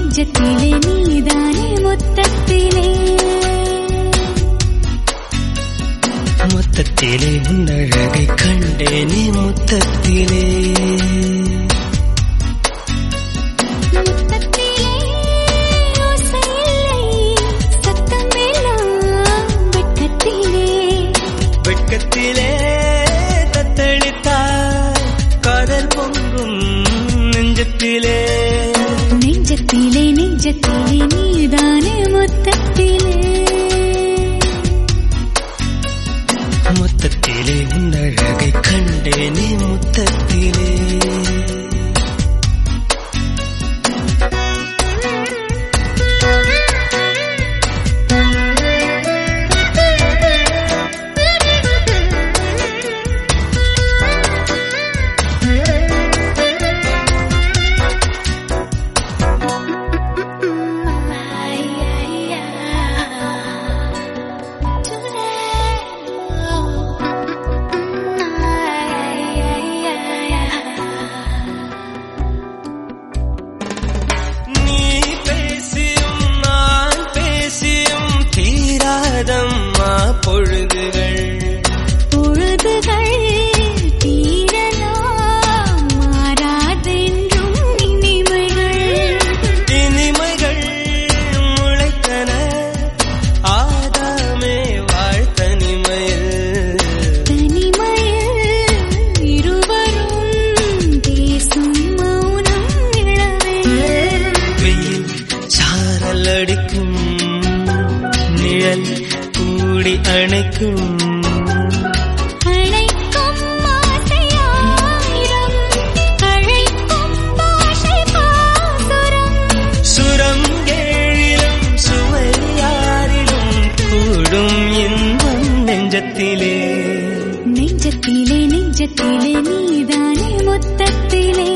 நெஞ்சத்திலே நீதானே மொத்தத்திலே மொத்தத்திலே உன்னழகை கண்டேனே முத்தத்திலே முத்தத்திலே ஓசையில்லை சத்தமெல்லாம் வெட்கத்திலே வெட்கத்திலே தத்தளித்தாய் காதல் பொங்கும் நெஞ்சத்திலே நெஞ்சத்திலே நெஞ்சத்திலே நீதானே மொத்தத்திலே மொத்தத்திலே உன்னழகை கண்டேனே முத்தத்திலே நீ பேசியும் நான் பேசியும் தீராதம்மா பொழுதுகள் பொழுதுகள் தீரலாம் மாறாதென்றும் இனிமைகள் இனிமைகள் முளைத்தன ஆதாமே வாழ்த்தனிமையில் தனிமையில் இருவரும் பேசும் மௌனம் இளவில் வெயில் சாரல் அடிக்கும் நிழல் கூடி அணைக்கும் அழைக்கும் ஆசையாயிரம் அழைக்கும் பாஷை பாசுரம் சுரம் ஏழிலும் சுவை யாரிலும் கூடும் இன்பம் நெஞ்சத்திலே நெஞ்சத்திலே நெஞ்சத்திலே நீதானே மொத்தத்திலே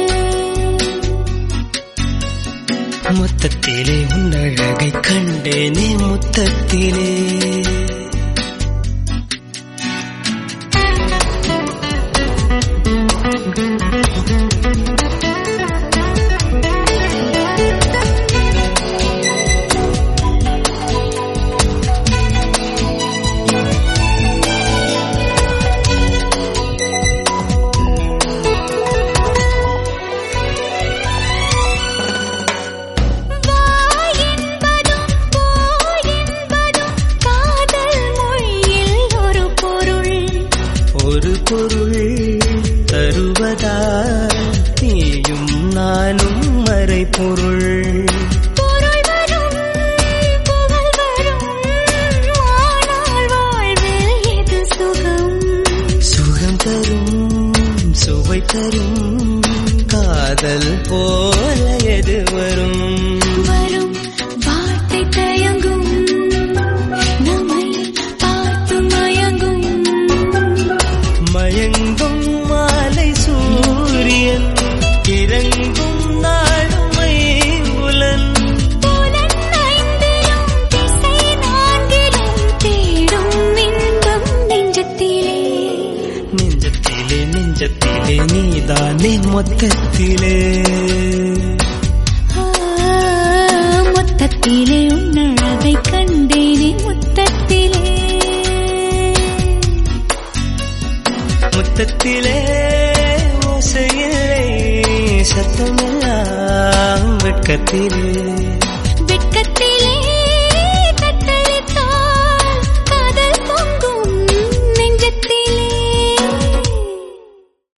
மொத்தத்திலே உன்னழகை கண்டேனே முத்தத்திலே வா என்பதும் போ என்பதும் காதல் மொழியில் ஒரு பொருள் ஒரு பொருள் தருவதால் நீயும் நானும் மறை பொருள் பொருள் வரும் புகழ் வரும் ஆனால் வாழ்வில் எது சுகம் சுகம் தரும் சுவை தரும் காதல் போல எது வரும் வரும் வார்த்தை தயங்கும் நம்மை பார்த்து மயங்கும் மயங்கும் மாலை சூரியன் இறங்கும் நாளுமை புலன் புலன் ஐந்திலும் திசை நான்கிலும் தேடும் இன்பம் நெஞ்சத்திலே நெஞ்சத்திலே நெஞ்சத்திலே நீதானே மொத்தத்திலே ஆ, மொத்தத்திலே உன்னழகை கண்டேனே முத்தத்திலே முத்தத்திலே ஓசையில்லை சத்தமெல்லாம் வெட்கத்திலே